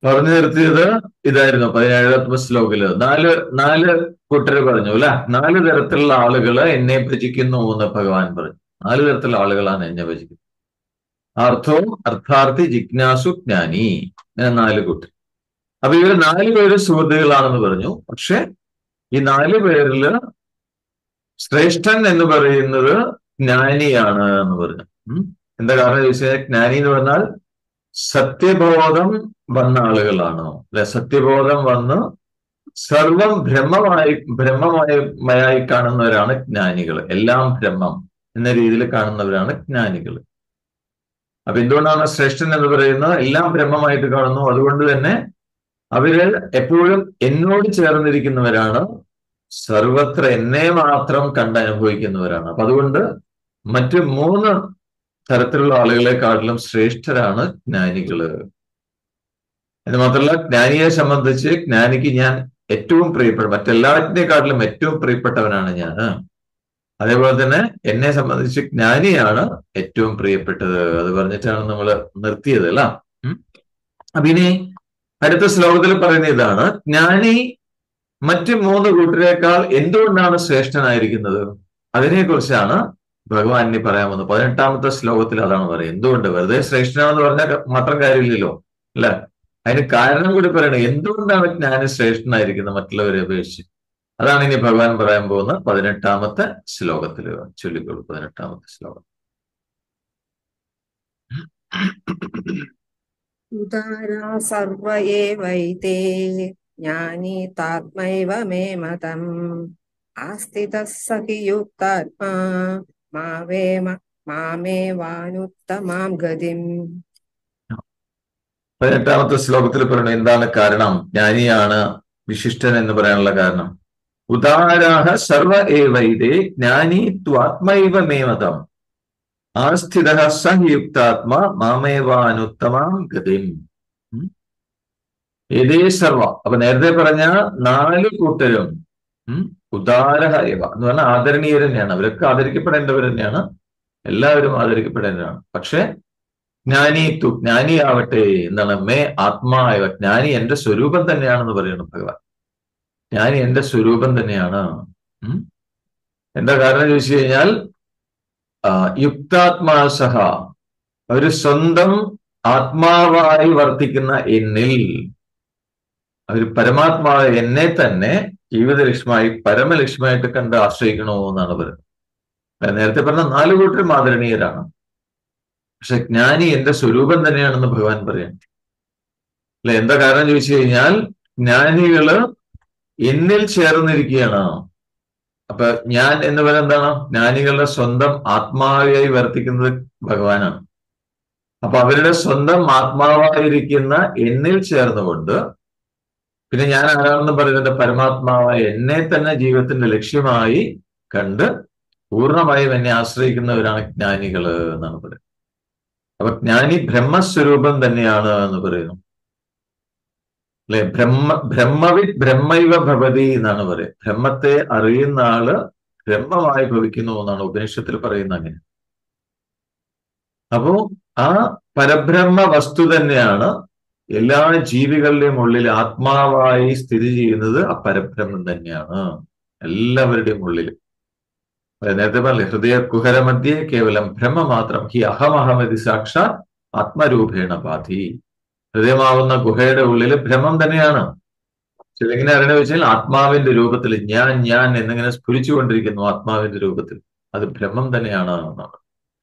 പറഞ്ഞു നിർത്തിയത് ഇതായിരുന്നു പതിനേഴാമത്തെ ശ്ലോകില് നാല് നാല് കൂട്ടർ പറഞ്ഞു അല്ലെ നാല് തരത്തിലുള്ള ആളുകള് എന്നെ ഭജിക്കുന്നു എന്ന് ഭഗവാൻ പറഞ്ഞു നാല് തരത്തിലുള്ള ആളുകളാണ് എന്നെ ഭജിക്കുന്നത് അർത്ഥവും അർത്ഥാർത്ഥി ജിജ്ഞാസു ജ്ഞാനി ഇങ്ങനെ നാല് കൂട്ടർ അപ്പൊ ഇവര് നാല് പേര് സുഹൃത്തുക്കളാണെന്ന് പറഞ്ഞു പക്ഷെ ഈ നാല് പേരില് ശ്രേഷ്ഠൻ എന്ന് പറയുന്നത് ജ്ഞാനിയാണ് എന്ന് പറഞ്ഞു ഉം. എന്താ കാരണം ചോദിച്ചാൽ ജ്ഞാനി എന്ന് പറഞ്ഞാൽ സത്യബോധം വന്ന ആളുകളാണോ അല്ലെ സത്യബോധം വന്ന് സർവം ബ്രഹ്മമായി ബ്രഹ്മമായി മയായി കാണുന്നവരാണ് ജ്ഞാനികൾ എല്ലാം ബ്രഹ്മം എന്ന രീതിയിൽ കാണുന്നവരാണ് ജ്ഞാനികൾ അപ്പൊ എന്തുകൊണ്ടാണ് ശ്രേഷ്ഠൻ എന്ന് പറയുന്നത് എല്ലാം ബ്രഹ്മമായിട്ട് കാണുന്നു അതുകൊണ്ട് തന്നെ അവര് എപ്പോഴും എന്നോട് ചേർന്നിരിക്കുന്നവരാണ് സർവത്ര എന്നെ മാത്രം കണ്ട് അനുഭവിക്കുന്നവരാണ് അപ്പൊ അതുകൊണ്ട് മറ്റ് മൂന്ന് തരത്തിലുള്ള ആളുകളെക്കാട്ടിലും ശ്രേഷ്ഠരാണ് ജ്ഞാനികള് എന്ന് മാത്രമല്ല ജ്ഞാനിയെ സംബന്ധിച്ച് ജ്ഞാനിക്ക് ഞാൻ ഏറ്റവും പ്രിയപ്പെട്ട മറ്റെല്ലാറ്റിനെക്കാട്ടിലും ഏറ്റവും പ്രിയപ്പെട്ടവനാണ് ഞാൻ അതേപോലെ തന്നെ എന്നെ സംബന്ധിച്ച് ജ്ഞാനിയാണ് ഏറ്റവും പ്രിയപ്പെട്ടത് അത് പറഞ്ഞിട്ടാണ് നമ്മൾ നിർത്തിയത് അല്ല ഉം. അപ്പൊ ഇനി അടുത്ത ശ്ലോകത്തിൽ പറയുന്ന ഇതാണ് ജ്ഞാനി മറ്റ് മൂന്ന് കൂട്ടരേക്കാൾ എന്തുകൊണ്ടാണ് ശ്രേഷ്ഠനായിരിക്കുന്നത് അതിനെക്കുറിച്ചാണ് ഭഗവാൻ ഇനി പറയാൻ വന്നത് പതിനെട്ടാമത്തെ ശ്ലോകത്തിൽ അതാണ് പറയുന്നത് എന്തുകൊണ്ട് വെറുതെ ശ്രേഷ്ഠനാണെന്ന് പറഞ്ഞാൽ മാത്രം കാര്യമില്ലല്ലോ അല്ല അതിന് കാരണം കൂടി പറയണം എന്തുകൊണ്ടാണ് ജ്ഞാനി ശ്രേഷ്ഠനായിരിക്കുന്നത് മറ്റുള്ളവരെ അപേക്ഷിച്ച് അതാണ് ഇനി ഭഗവാൻ പറയാൻ പോകുന്ന പതിനെട്ടാമത്തെ ശ്ലോകത്തിൽ ചൊല്ലിക്കോളൂ പതിനെട്ടാമത്തെ ശ്ലോകം ഉദാരാ സർവ ഏവൈതേ ജ്ഞാനി താത്മൈവ മേ മതം ആസ്ഥിതഃ സഹി യുക്താത്മാ മാവേമ മാമേവാനുത്തമാം ഗതിം പതിനെട്ടാമത്തെ ശ്ലോകത്തിൽ പറയുന്നത് എന്താണ് കാരണം ജ്ഞാനിയാണ് വിശിഷ്ടൻ എന്ന് പറയാനുള്ള കാരണം ഉദാരാഹ സർവ ഏവൈതേ ജ്ഞാനി ത്വാത്മൈവ മേമതം ആസ്ഥിത സഹയുക്താത്മ മാമേവാനുത്തമാം ഗതിം ഉം. ഏതേ സർവ അപ്പൊ നേരത്തെ പറഞ്ഞ നാല് കൂട്ടരും ഉം, ഉദാരഹ ഇവ എന്ന് പറഞ്ഞാൽ ആദരണീയർ തന്നെയാണ് അവരൊക്കെ ആദരിക്കപ്പെടേണ്ടവർ തന്നെയാണ് എല്ലാവരും ആദരിക്കപ്പെടേണ്ടതാണ് പക്ഷെ ജ്ഞാനി തു ജ്ഞാനിയാവട്ടെ എന്താണ് മേ ആത്മാവ ജ്ഞാനി എന്റെ സ്വരൂപം തന്നെയാണെന്ന് പറയുന്നു ഭഗവാൻ ജ്ഞാനി എന്റെ സ്വരൂപം തന്നെയാണ് ഉം. എന്താ കാരണം ചോദിച്ചു കഴിഞ്ഞാൽ ആ, യുക്താത്മാസഹ ഒരു സ്വന്തം ആത്മാവായി വർത്തിക്കുന്ന എന്നിൽ അവർ പരമാത്മാവ് എന്നെ തന്നെ ജീവിത ലക്ഷ്യമായി പരമലക്ഷ്യമായിട്ട് കണ്ട് ആശ്രയിക്കണോ എന്നാണ് പറയുന്നത് അതായത് നേരത്തെ പറഞ്ഞ നാല് കൂട്ടരും ആദരണീയരാണ് പക്ഷെ ജ്ഞാനി എന്റെ സ്വരൂപം തന്നെയാണെന്ന് ഭഗവാൻ പറയാം അല്ലെ എന്താ കാരണം ചോദിച്ചു കഴിഞ്ഞാൽ ജ്ഞാനികള് എന്നിൽ ചേർന്നിരിക്കുകയാണ് അപ്പൊ ഞാൻ എന്ന് പറയുന്നത് എന്താണ് ജ്ഞാനികളുടെ സ്വന്തം ആത്മാവിയായി വർത്തിക്കുന്നത് ഭഗവാനാണ് അപ്പൊ അവരുടെ സ്വന്തം ആത്മാവായിരിക്കുന്ന എന്നിൽ ചേർന്നുകൊണ്ട് പിന്നെ ഞാൻ ആരാണെന്ന് പറയുന്നത് പരമാത്മാവായ എന്നെ തന്നെ ജീവിതത്തിന്റെ ലക്ഷ്യമായി കണ്ട് പൂർണ്ണമായും എന്നെ ആശ്രയിക്കുന്നവരാണ് ജ്ഞാനികള് എന്നാണ് പറയുന്നത് അപ്പൊ ജ്ഞാനി ബ്രഹ്മസ്വരൂപം തന്നെയാണ് എന്ന് പറയുന്നു അല്ലെ ബ്രഹ്മ ബ്രഹ്മവിത് ബ്രഹ്മൈവ ഭവതി എന്നാണ് പറയുക ബ്രഹ്മത്തെ അറിയുന്ന ആള് ബ്രഹ്മമായി ഭവിക്കുന്നു എന്നാണ് ഉപനിഷത്തിൽ പറയുന്ന അങ്ങനെ അപ്പോ ആ പരബ്രഹ്മ വസ്തു തന്നെയാണ് എല്ലാ ജീവികളുടെയും ഉള്ളിൽ ആത്മാവായി സ്ഥിതി ചെയ്യുന്നത് ആ പരബ്രഹ്മം തന്നെയാണ് എല്ലാവരുടെയും ഉള്ളിൽ അതായത് നേരത്തെ പറഞ്ഞില്ലേ ഹൃദയ കുഹര മധ്യേ കേവലം ബ്രഹ്മ മാത്രം ഹി അഹമഹമതി സാക്ഷാത് ആത്മരൂപേണ ബാധി ഹൃദയമാവുന്ന ഗുഹയുടെ ഉള്ളിൽ ഭ്രമം തന്നെയാണ് ചിലങ്ങനെ അറിയണ വെച്ചാൽ ആത്മാവിന്റെ രൂപത്തിൽ ഞാൻ ഞാൻ എന്നിങ്ങനെ സ്ഫുരിച്ചുകൊണ്ടിരിക്കുന്നു ആത്മാവിന്റെ രൂപത്തിൽ അത് ഭ്രമം തന്നെയാണ് എന്നാണ്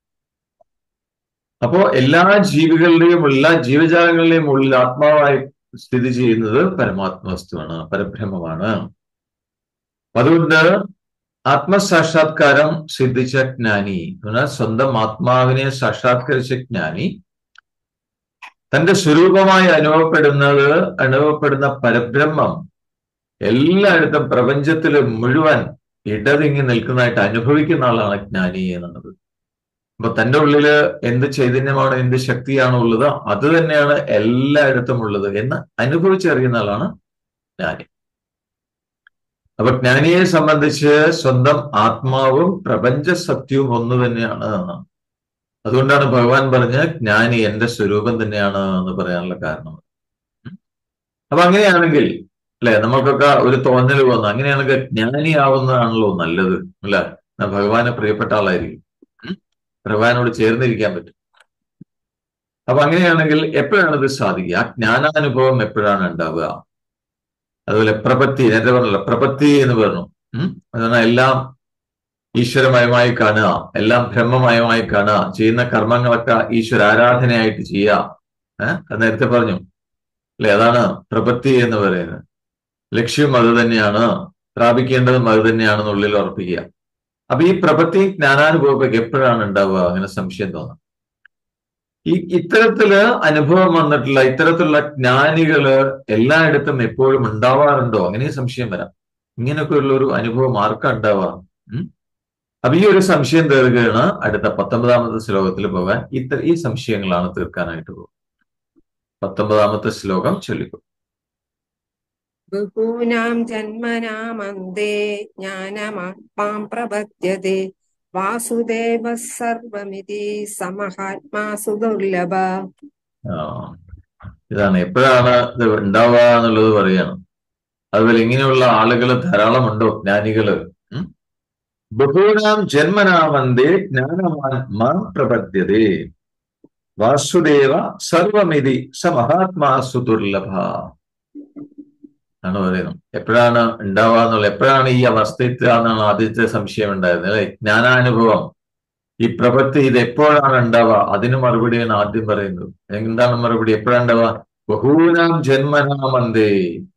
അപ്പോ എല്ലാ ജീവികളുടെയും എല്ലാ ജീവജാലങ്ങളുടെയും ഉള്ളിൽ ആത്മാവായി സ്ഥിതി ചെയ്യുന്നത് പരമാത്മവസ്തുവാണ് പരബ്രഹ്മമാണ് അതുകൊണ്ട് ആത്മസാക്ഷാത്കാരം സിദ്ധിച്ച ജ്ഞാനി എന്നാൽ സ്വന്തം ആത്മാവിനെ സാക്ഷാത്കരിച്ച ജ്ഞാനി തന്റെ സ്വരൂപമായി അനുഭവപ്പെടുന്നത് അനുഭവപ്പെടുന്ന പരബ്രഹ്മം എല്ലായിടത്തും പ്രപഞ്ചത്തിൽ മുഴുവൻ ഇടതിങ്ങി നിൽക്കുന്നതായിട്ട് അനുഭവിക്കുന്ന ആളാണ് ജ്ഞാനി എന്നുള്ളത് അപ്പൊ തന്റെ ഉള്ളില് എന്ത് ചൈതന്യമാണ് എന്ത് ശക്തിയാണ് ഉള്ളത് അത് തന്നെയാണ് എല്ലായിടത്തും ഉള്ളത് എന്ന് അനുഭവിച്ചറിയുന്ന ആളാണ് ജ്ഞാനി അപ്പൊ ജ്ഞാനിയെ സംബന്ധിച്ച് സ്വന്തം ആത്മാവും പ്രപഞ്ച സത്യവും ഒന്ന് തന്നെയാണ് എന്നാണ് അതുകൊണ്ടാണ് ഭഗവാൻ പറഞ്ഞ ജ്ഞാനി എന്റെ സ്വരൂപം തന്നെയാണ് എന്ന് പറയാനുള്ള കാരണം അപ്പൊ അങ്ങനെയാണെങ്കിൽ അല്ലെ നമുക്കൊക്കെ ഒരു തോന്നൽ വന്നു അങ്ങനെയാണെങ്കിൽ ജ്ഞാനിയാവുന്നതാണല്ലോ നല്ലത് അല്ലെ ഭഗവാന് പ്രിയപ്പെട്ട ആളായിരിക്കും ഉം? ഭഗവാനോട് ചേർന്നിരിക്കാൻ പറ്റും അപ്പൊ അങ്ങനെയാണെങ്കിൽ എപ്പോഴാണ് ഇത് സാധിക്കുക ആ ജ്ഞാനാനുഭവം എപ്പോഴാണ് ഉണ്ടാവുക അതുപോലെ പ്രപത്തി നേരത്തെ പറഞ്ഞല്ലോ പ്രപത്തി എന്ന് പറഞ്ഞു ഉം അതാണ് എല്ലാം ഈശ്വരമയമായി കാണുക എല്ലാം ബ്രഹ്മമയമായി കാണുക ചെയ്യുന്ന കർമ്മങ്ങളൊക്കെ ഈശ്വര ആരാധനയായിട്ട് ചെയ്യുക ഏഹ് അത് നേരത്തെ പറഞ്ഞു അല്ലെ അതാണ് പ്രപത്തി എന്ന് പറയുന്നത് ലക്ഷ്യം അത് തന്നെയാണ് പ്രാപിക്കേണ്ടതും അത് തന്നെയാണെന്ന് ഉള്ളിൽ ഉറപ്പിക്കുക അപ്പൊ ഈ പ്രപത്തി ജ്ഞാനാനുഭവമൊക്കെ എപ്പോഴാണ് ഉണ്ടാവുക അങ്ങനെ സംശയം തോന്നാം ഈ ഇത്തരത്തില് അനുഭവം വന്നിട്ടുള്ള ഇത്തരത്തിലുള്ള ജ്ഞാനികള് എല്ലായിടത്തും എപ്പോഴും ഉണ്ടാവാറുണ്ടോ അങ്ങനെ സംശയം വരാം ഇങ്ങനെയൊക്കെ ഉള്ള ഒരു അനുഭവം ആർക്കാ ഉണ്ടാവുക ഉം? അപ്പൊ ഈ ഒരു സംശയം തീർക്കുകയാണ് അടുത്ത പത്തൊമ്പതാമത്തെ ശ്ലോകത്തിൽ പോകാൻ ഇത്ര ഈ സംശയങ്ങളാണ് തീർക്കാനായിട്ട് പോകും പത്തൊമ്പതാമത്തെ ശ്ലോകം ചൊല്ലിക്കും ബഹൂനാം ജന്മനാമന്തേ ജ്ഞാനമാത്മാം പ്രപദ്യത്തെ വാസുദേവ സർവമിതി സമഹാത്മാസു ദുർലഭ ആ ഇതാണ് എപ്പോഴാണ് ഇത് ഉണ്ടാവുക എന്നുള്ളത് പറയാണ് അതുപോലെ ഇങ്ങനെയുള്ള ആളുകൾ ധാരാളമുണ്ടോ ജ്ഞാനികള് ഉം? ബഹൂനാം ജന്മനാമന്തേ ജ്ഞാനവാൻ മാം പ്രപദ്യതേ വാസുദേവ സർവമിതി സ മഹാത്മാസു ദുർലഭ ആണ് പറയുന്നത് എപ്പോഴാണ് ഉണ്ടാവുക എന്നുള്ള എപ്പോഴാണ് ഈ അവസ്ഥ എത്തുക എന്നാണ് ആദ്യത്തെ സംശയം ഉണ്ടായിരുന്നത് അല്ലെ ജ്ഞാനാനുഭവം ഈ പ്രപത്തി ഇത് എപ്പോഴാണ് ഉണ്ടാവുക അതിന് മറുപടിയാണ് ആദ്യം പറയുന്നത് എന്താണ് മറുപടി എപ്പോഴാണ് ഉണ്ടാവുക ബഹൂനാം ജന്മനാമന്തേ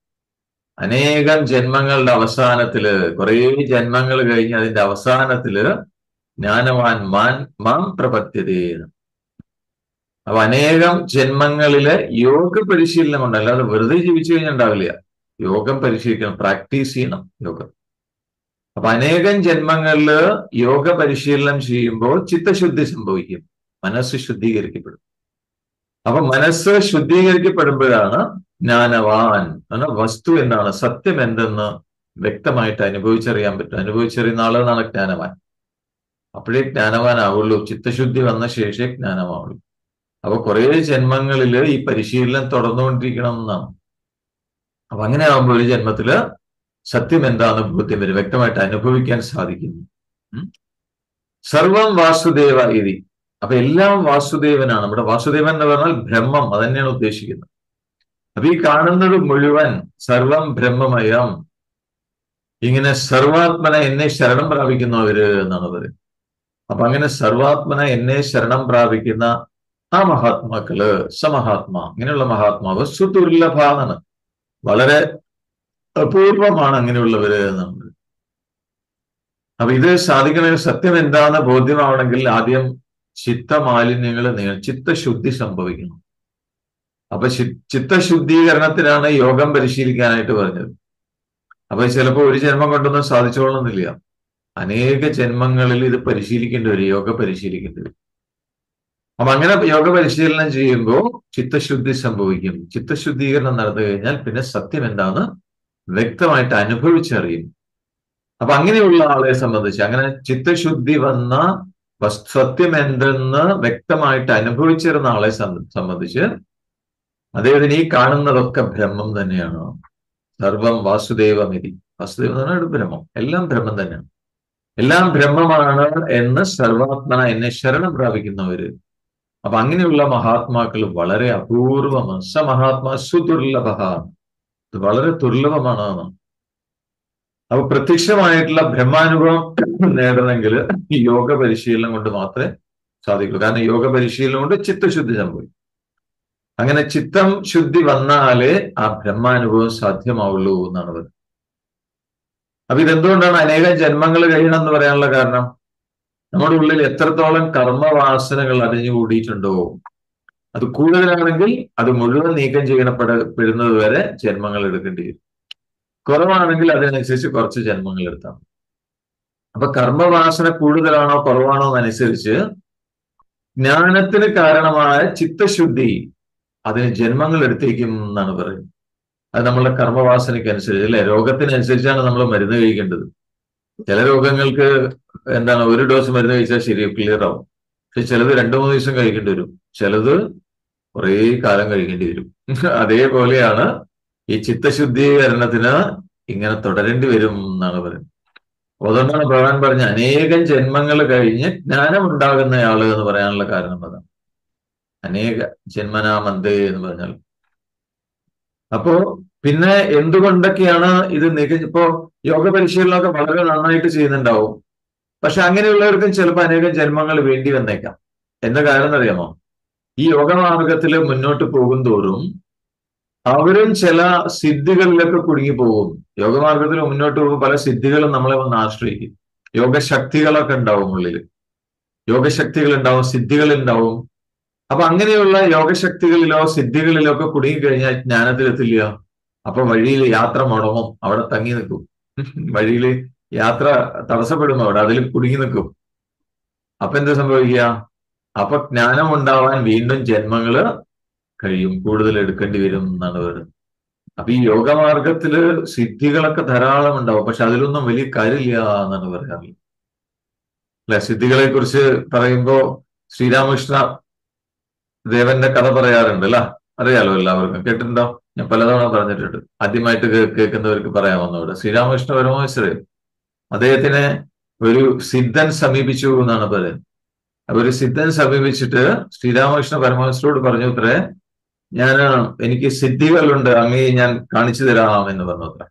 അനേകം ജന്മങ്ങളുടെ അവസാനത്തില് കുറേ ജന്മങ്ങൾ കഴിഞ്ഞ് അതിന്റെ അവസാനത്തില് ജ്ഞാനവാൻ മാൻ മാം പ്രപത്യതേന്ന് അപ്പൊ അനേകം ജന്മങ്ങളില് യോഗ പരിശീലനം കൊണ്ട് അല്ലാതെ വെറുതെ ജീവിച്ചു കഴിഞ്ഞാൽ ഉണ്ടാവില്ല യോഗം പരിശീലിക്കണം പ്രാക്ടീസ് ചെയ്യണം യോഗം അപ്പൊ അനേകം ജന്മങ്ങളില് യോഗ പരിശീലനം ചെയ്യുമ്പോൾ ചിത്തശുദ്ധി സംഭവിക്കും മനസ്സ് ശുദ്ധീകരിക്കപ്പെടും അപ്പൊ മനസ്സ് ശുദ്ധീകരിക്കപ്പെടുമ്പോഴാണ് ജ്ഞാനവാൻ എന്ന വസ്തു എന്താണ് സത്യം എന്തെന്ന് വ്യക്തമായിട്ട് അനുഭവിച്ചറിയാൻ പറ്റും അനുഭവിച്ചറിയുന്ന ആളെന്നാണ് ജ്ഞാനവാൻ അപ്പോഴേ ജ്ഞാനവാനാവുള്ളൂ ചിത്തശുദ്ധി വന്ന ശേഷമേ ജ്ഞാനമാവുള്ളൂ അപ്പൊ കുറെ ജന്മങ്ങളില് ഈ പരിശീലനം തുടർന്നുകൊണ്ടിരിക്കണം എന്നാണ് അപ്പൊ അങ്ങനെ ആകുമ്പോൾ ഒരു ജന്മത്തില് സത്യം എന്താണെന്ന് ബോധ്യം വരും വ്യക്തമായിട്ട് അനുഭവിക്കാൻ സാധിക്കുന്നു ഉം. സർവം വാസുദേവ ഇതി അപ്പൊ എല്ലാം വാസുദേവനാണ് നമ്മുടെ വാസുദേവൻ എന്ന് പറഞ്ഞാൽ ബ്രഹ്മം അതന്നെയാണ് ഉദ്ദേശിക്കുന്നത് അപ്പൊ ഈ കാണുന്നത് മുഴുവൻ സർവം ബ്രഹ്മമയം ഇങ്ങനെ സർവാത്മന എന്നെ ശരണം പ്രാപിക്കുന്നവര് എന്നാണ് പറയുന്നത് അപ്പൊ അങ്ങനെ സർവാത്മന എന്നെ ശരണം പ്രാപിക്കുന്ന ആ മഹാത്മാക്കള് സമഹാത്മാ ഇങ്ങനെയുള്ള മഹാത്മാവ് സുദുർലഭ എന്നാണ് വളരെ അപൂർവമാണ് അങ്ങനെയുള്ളവര് എന്നാണ് അപ്പൊ ഇത് സാധിക്കണമെങ്കിൽ സത്യം എന്താണെന്ന് ബോധ്യമാവണമെങ്കിൽ ആദ്യം ചിത്തമാലിന്യങ്ങൾ നീങ്ങ ചിത്തശുദ്ധി സംഭവിക്കണം അപ്പൊ ചി- ചിത്തശുദ്ധീകരണത്തിനാണ് യോഗം പരിശീലിക്കാനായിട്ട് പറഞ്ഞത് അപ്പൊ ചിലപ്പോൾ ഒരു ജന്മം കൊണ്ടൊന്നും സാധിച്ചോളണമെന്നില്ല അനേക ജന്മങ്ങളിൽ ഇത് പരിശീലിക്കേണ്ടി വരും യോഗ പരിശീലിക്കേണ്ടി വരും അപ്പൊ അങ്ങനെ യോഗ പരിശീലനം ചെയ്യുമ്പോൾ ചിത്തശുദ്ധി സംഭവിക്കും ചിത്തശുദ്ധീകരണം നടന്നു കഴിഞ്ഞാൽ പിന്നെ സത്യം എന്താന്ന് വ്യക്തമായിട്ട് അനുഭവിച്ചറിയും അപ്പൊ അങ്ങനെയുള്ള ആളെ സംബന്ധിച്ച് അങ്ങനെ ചിത്തശുദ്ധി വന്ന വസ്- സത്യം എന്തെന്ന് വ്യക്തമായിട്ട് അനുഭവിച്ചിരുന്ന ആളെ സം- സംബന്ധിച്ച് അദ്ദേഹത്തിന് ഈ കാണുന്നതൊക്കെ ബ്രഹ്മം തന്നെയാണ് സർവം വാസുദേവമിതി വാസുദേവം എന്ന് പറഞ്ഞാൽ ബ്രഹ്മം എല്ലാം ബ്രഹ്മം തന്നെയാണ് എല്ലാം ബ്രഹ്മമാണ് എന്ന് സർവാത്മന എന്നെ ശരണം പ്രാപിക്കുന്നവര് അപ്പൊ അങ്ങനെയുള്ള മഹാത്മാക്കൾ വളരെ അപൂർവമാണ് സ മഹാത്മാ സുദുർലഭ ഇത് വളരെ ദുർലഭമാണ് എന്ന്. അപ്പൊ പ്രത്യക്ഷമായിട്ടുള്ള ബ്രഹ്മാനുഭവം നേടണമെങ്കിൽ ഈ യോഗ പരിശീലനം കൊണ്ട് മാത്രമേ സാധിക്കുള്ളൂ കാരണം യോഗ പരിശീലനം കൊണ്ട് ചിത്തശുദ്ധി സംഭവിക്കും അങ്ങനെ ചിത്തം ശുദ്ധി വന്നാലേ ആ ബ്രഹ്മാനുഭവം സാധ്യമാവുള്ളൂ എന്നാണ് പറയുന്നത് അപ്പൊ ഇതെന്തുകൊണ്ടാണ് അനേകം ജന്മങ്ങൾ കഴിയണം എന്ന് പറയാനുള്ള കാരണം നമ്മുടെ ഉള്ളിൽ എത്രത്തോളം കർമ്മവാസനകൾ അടിഞ്ഞുകൂടിയിട്ടുണ്ടോ അത് കൂടുതലാണെങ്കിൽ അത് മുഴുവൻ നീക്കം ചെയ്യപ്പെടപ്പെടുന്നത് വരെ ജന്മങ്ങൾ എടുക്കേണ്ടി വരും കുറവാണെങ്കിൽ അതിനനുസരിച്ച് കുറച്ച് ജന്മങ്ങൾ എടുത്താൽ മതി. അപ്പൊ കർമ്മവാസന കൂടുതലാണോ കുറവാണോ എന്നനുസരിച്ച് ജ്ഞാനത്തിന് കാരണമായ ചിത്തശുദ്ധി അതിന് ജന്മങ്ങൾ എടുത്തേക്കും എന്നാണ് പറയുന്നത് അത് നമ്മളുടെ കർമ്മവാസനയ്ക്ക് അനുസരിച്ച് അല്ലെ രോഗത്തിനനുസരിച്ചാണ് നമ്മൾ മരുന്ന് കഴിക്കേണ്ടത് ചില രോഗങ്ങൾക്ക് എന്താണ് ഒരു ഡോസ് മരുന്ന് കഴിച്ചാൽ ശരി ക്ലിയർ ആവും പക്ഷെ ചിലത് രണ്ടു മൂന്ന് ദിവസം കഴിക്കേണ്ടി വരും ചിലത് കുറേ കാലം കഴിക്കേണ്ടി വരും അതേപോലെയാണ് ഈ ചിത്തശുദ്ധീകരണത്തിന് ഇങ്ങനെ തുടരേണ്ടി വരും എന്നാണ് പറയുന്നത് അതുകൊണ്ടാണ് ഭഗവാൻ പറഞ്ഞ അനേകം ജന്മങ്ങൾ കഴിഞ്ഞ് ജ്ഞാനം ഉണ്ടാകുന്നയാള് എന്ന് പറയാനുള്ള കാരണം അതാണ് അനേക ജന്മനാമന്ത് എന്ന് പറഞ്ഞാൽ അപ്പോ പിന്നെ എന്തുകൊണ്ടൊക്കെയാണ് ഇത് മിക ഇപ്പോ യോഗ പരിശീലനമൊക്കെ വളരെ നന്നായിട്ട് ചെയ്യുന്നുണ്ടാവും പക്ഷെ അങ്ങനെയുള്ളവർക്കും ചിലപ്പോൾ അനേകം ജന്മങ്ങൾ വേണ്ടി വന്നേക്കാം എന്താ കാരണം അറിയാമോ ഈ യോഗമാർഗത്തിൽ മുന്നോട്ട് പോകും തോറും അവരും ചില സിദ്ധികളിലൊക്കെ കുടുങ്ങി പോകും യോഗമാർഗത്തിൽ മുന്നോട്ട് പോകുമ്പോൾ പല സിദ്ധികളും നമ്മളെ വന്ന് ആശ്രയിക്കും യോഗശക്തികളൊക്കെ ഉണ്ടാവും ഉള്ളിൽ യോഗശക്തികൾ ഉണ്ടാവും സിദ്ധികൾ ഉണ്ടാവും അപ്പൊ അങ്ങനെയുള്ള യോഗശക്തികളിലോ സിദ്ധികളിലോ ഒക്കെ കുടുങ്ങിക്കഴിഞ്ഞാൽ ജ്ഞാനത്തിലെത്തില്ല അപ്പൊ വഴിയിൽ യാത്ര മുടങ്ങും അവിടെ തങ്ങി നിൽക്കും വഴിയിൽ യാത്ര തടസ്സപ്പെടും അവിടെ അതിൽ കുടുങ്ങി നിൽക്കും അപ്പൊ എന്താ സംഭവിക്കുക അപ്പൊ ജ്ഞാനം ഉണ്ടാവാൻ വീണ്ടും ജന്മങ്ങള് കഴിയും കൂടുതൽ എടുക്കേണ്ടി വരും എന്നാണ് പറയുന്നത് അപ്പൊ ഈ യോഗമാർഗത്തില് സിദ്ധികളൊക്കെ ധാരാളം ഉണ്ടാവും പക്ഷെ അതിലൊന്നും വലിയ കാര്യമില്ല എന്നാണ് പറയാറുള്ളത് അല്ലെ സിദ്ധികളെ കുറിച്ച് പറയുമ്പോ ശ്രീരാമകൃഷ്ണ ദേവന്റെ കഥ പറയാറുണ്ട് അല്ല അറിയാലോ എല്ലാവർക്കും കേട്ടിട്ടുണ്ടോ ഞാൻ പലതവണ പറഞ്ഞിട്ടുണ്ട് ആദ്യമായിട്ട് കേൾക്കുന്നവർക്ക് പറയാമെന്നോട് ശ്രീരാമകൃഷ്ണ പരമേശ്വരൻ അദ്ദേഹത്തിനെ ഒരു സിദ്ധൻ സമീപിച്ചു എന്നാണ് പറയുന്നത് അപ്പൊ ഒരു സിദ്ധൻ സമീപിച്ചിട്ട് ശ്രീരാമകൃഷ്ണ പരമേശ്വരോട് പറഞ്ഞു അത്രേ ഞാൻ എനിക്ക് സിദ്ധികളുണ്ട് അങ്ങേ ഞാൻ കാണിച്ചു തരാം എന്ന് പറഞ്ഞു അത്ര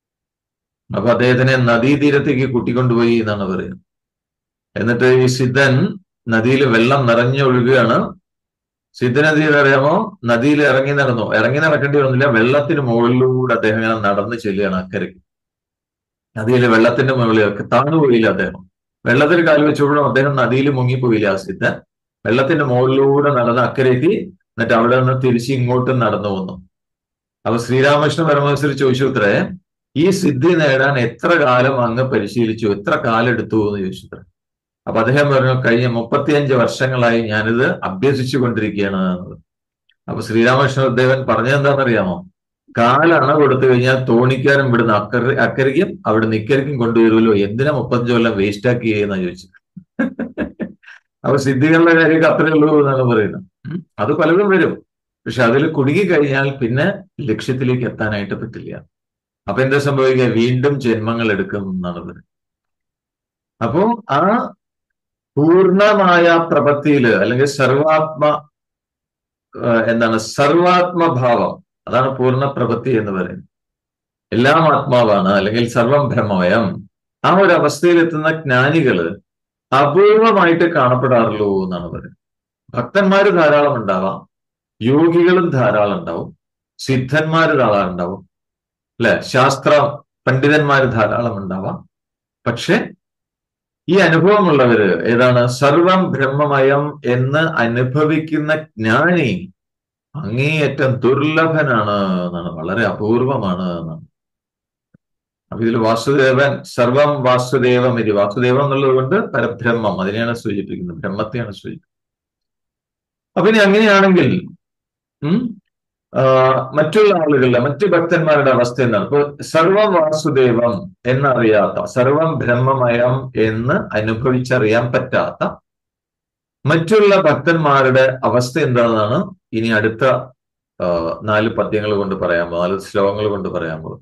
അപ്പൊ അദ്ദേഹത്തിനെ നദീതീരത്തേക്ക് കൂട്ടിക്കൊണ്ടുപോയി എന്നാണ് പറയുന്നത് എന്നിട്ട് ഈ സിദ്ധൻ നദിയിൽ വെള്ളം നിറഞ്ഞൊഴുകുകയാണ് സിദ്ധൻ എന്ത് ചെയ്തറിയാമോ നദിയിൽ ഇറങ്ങി നടന്നു ഇറങ്ങി നടക്കേണ്ടി വന്നില്ല വെള്ളത്തിന് മുകളിലൂടെ അദ്ദേഹം ഇങ്ങനെ നടന്ന് ചെല്ലുകയാണ് അക്കരയ്ക്ക് നദിയിൽ വെള്ളത്തിന്റെ മുകളിൽ താണുപോയില്ല അദ്ദേഹം വെള്ളത്തിൽ കാൽ വെച്ചപ്പോഴും അദ്ദേഹം നദിയിൽ മുങ്ങിപ്പോയില്ല ആ സിദ്ധൻ വെള്ളത്തിന്റെ മുകളിലൂടെ നടന്ന് അക്കരയ്ക്ക് എന്നിട്ട് അവിടെ നിന്ന് തിരിച്ച് ഇങ്ങോട്ടും നടന്നു വന്നു അപ്പൊ ശ്രീരാമകൃഷ്ണ പരമേശ്വരി ചോദിച്ചു ഉത്തരേ ഈ സിദ്ധി നേടാൻ എത്ര കാലം അങ്ങ് പരിശീലിച്ചു എത്ര കാലം എടുത്തു എന്ന് ചോദിച്ചു ഉത്തരേ അപ്പൊ അദ്ദേഹം പറഞ്ഞു കഴിഞ്ഞ മുപ്പത്തിയഞ്ച് വർഷങ്ങളായി ഞാനിത് അഭ്യസിച്ചു കൊണ്ടിരിക്കുകയാണ് എന്നത് അപ്പൊ ശ്രീരാമകൃഷ്ണ ദേവൻ പറഞ്ഞതെന്താണെന്നറിയാമോ കാലണ കൊടുത്തു കഴിഞ്ഞാൽ തോണിക്കാരൻ ഇവിടുന്ന് അക്കര അക്കരയ്ക്കും അവിടെ നിക്കരയ്ക്കും കൊണ്ടുവരുമല്ലോ എന്തിനാ മുപ്പത്തഞ്ച് കൊല്ലം വേസ്റ്റ് ആക്കി എന്നാ ചോദിച്ചു അപ്പൊ സിദ്ധികളുടെ കാര്യമൊക്കെ അത്രേ ഉള്ളൂ എന്നാണ് പറയുന്നത് അത് പലതും വരും പക്ഷെ അതിൽ കുടുങ്ങി കഴിഞ്ഞാൽ പിന്നെ ലക്ഷ്യത്തിലേക്ക് എത്താനായിട്ട് പറ്റില്ല അപ്പൊ എന്താ സംഭവിക്കുക വീണ്ടും ജന്മങ്ങൾ എടുക്കും എന്നാണ് പറയുന്നത് അപ്പോ ആ പൂർണ്ണമായ പ്രപത്തിയില് അല്ലെങ്കിൽ സർവാത്മ എന്താണ് സർവാത്മഭാവം അതാണ് പൂർണ്ണ പ്രപത്തി എന്ന് പറയുന്നത് എല്ലാം ആത്മാവാണ് അല്ലെങ്കിൽ സർവം ബ്രഹ്മമയം ആ ഒരു അവസ്ഥയിലെത്തുന്ന ജ്ഞാനികള് അപൂർവമായിട്ട് കാണപ്പെടാറുള്ളൂ എന്നാണ് പറയുന്നത് ഭക്തന്മാര് ധാരാളം ഉണ്ടാവാം യോഗികളും ധാരാളം ഉണ്ടാവും സിദ്ധന്മാര് ധാരാളം ഉണ്ടാവും അല്ലെ ശാസ്ത്ര പണ്ഡിതന്മാര് ധാരാളം ഉണ്ടാവാം പക്ഷെ ഈ അനുഭവമുള്ളവര് ഏതാണ് സർവം ബ്രഹ്മമയം എന്ന് അനുഭവിക്കുന്ന ജ്ഞാനി അങ്ങേയറ്റം ദുർലഭനാണ് എന്നാണ് വളരെ അപൂർവമാണ് എന്നാണ് അപ്പൊ ഇതിൽ വാസുദേവൻ സർവം വാസുദേവം ഇരി വാസുദേവം എന്നുള്ളത് കൊണ്ട് പരബ്രഹ്മം അതിനെയാണ് സൂചിപ്പിക്കുന്നത് ബ്രഹ്മത്തെയാണ് സൂചിപ്പിക്കുന്നത് അപ്പൊ ഇനി അങ്ങനെയാണെങ്കിൽ ഉം മറ്റുള്ള ആളുകളുടെ മറ്റു ഭക്തന്മാരുടെ അവസ്ഥ എന്താണ് ഇപ്പൊ സർവം വാസുദേവം എന്നറിയാത്ത സർവം ബ്രഹ്മമയം എന്ന് അനുഭവിച്ചറിയാൻ പറ്റാത്ത മറ്റുള്ള ഭക്തന്മാരുടെ അവസ്ഥ എന്താണെന്നാണ് ഇനി അടുത്ത നാല് പദ്യങ്ങൾ കൊണ്ട് പറയാൻ പോകുന്നത് നാല് ശ്ലോകങ്ങൾ കൊണ്ട് പറയാൻ പോകുന്നത്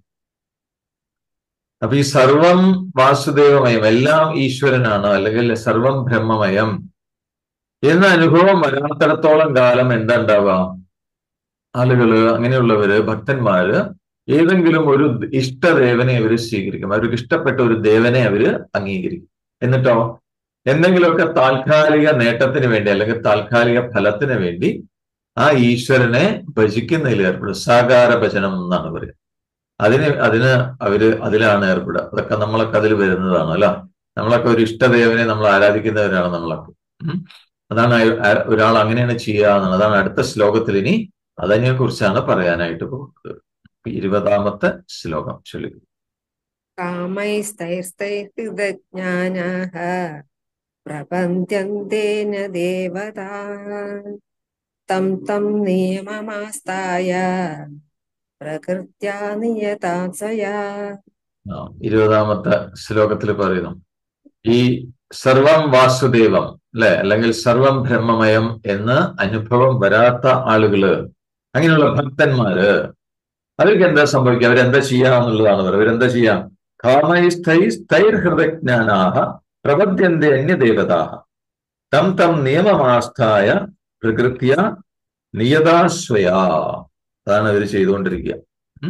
അപ്പൊ ഈ സർവം വാസുദേവമയം എല്ലാം ഈശ്വരനാണ് അല്ലെങ്കിൽ സർവം ബ്രഹ്മമയം എന്ന അനുഭവം വരാത്തിടത്തോളം കാലം എന്താ ഉണ്ടാവുക ആളുകള് അങ്ങനെയുള്ളവര് ഭക്തന്മാര് ഏതെങ്കിലും ഒരു ഇഷ്ടദേവനെ അവര് സ്വീകരിക്കും അവർക്ക് ഇഷ്ടപ്പെട്ട ഒരു ദേവനെ അവര് അംഗീകരിക്കും എന്നിട്ടോ എന്തെങ്കിലുമൊക്കെ താൽക്കാലിക നേട്ടത്തിന് വേണ്ടി അല്ലെങ്കിൽ താൽക്കാലിക ഫലത്തിന് വേണ്ടി ആ ഈശ്വരനെ ഭജിക്കുന്നതിൽ ഏർപ്പെടും സാകാര ഭജനം എന്നാണ് പറയുക അതിന് അതിന് അവര് അതിലാണ് ഏർപ്പെടുക അതൊക്കെ നമ്മളൊക്കെ അതിൽ വരുന്നതാണ് അല്ല നമ്മളൊക്കെ ഒരു ഇഷ്ടദേവനെ നമ്മൾ ആരാധിക്കുന്നവരാണ് നമ്മളൊക്കെ അതാണ് ഒരാൾ അങ്ങനെയാണ് ചെയ്യുക എന്നാണ് അതാണ് അടുത്ത ശ്ലോകത്തിൽ ഇനി അതിനെ കുറിച്ചാണ് പറയാനായിട്ട് പോകുന്നത് ഇരുപതാമത്തെ ശ്ലോകം ചൊല്ലുക കാമൈസ്തൈർസ്ഥൈർഹൃതജ്ഞാനാः പ്രപദ്യന്തേന ദേവതാ തം തം നിയമമാസ്തായ പ്രകൃത്യാ നിയതാ സ്വയാ ഇരുപതാമത്തെ ശ്ലോകത്തിൽ പറയുന്നു ഈ സർവം വാസുദേവം അല്ലെ അല്ലെങ്കിൽ സർവം ബ്രഹ്മമയം എന്ന് അനുഭവം വരാത്ത ആളുകള് അങ്ങനെയുള്ള ഭക്തന്മാര് അവർക്ക് എന്താ സംഭവിക്കുക അവരെന്താ ചെയ്യുക എന്നുള്ളതാണ് പറയുക അവരെന്താ ചെയ്യാം കാമൈസ്ഥൈ സ്ഥൈർഹൃതജ്ഞാനാഹ പ്രപദ്യന്തെ അന്യദേവതാഹ തം തം നിയമമാസ്ഥായ പ്രകൃത്യ നിയതാശ്വയാ അതാണ് അവർ ചെയ്തുകൊണ്ടിരിക്കുക ഉം.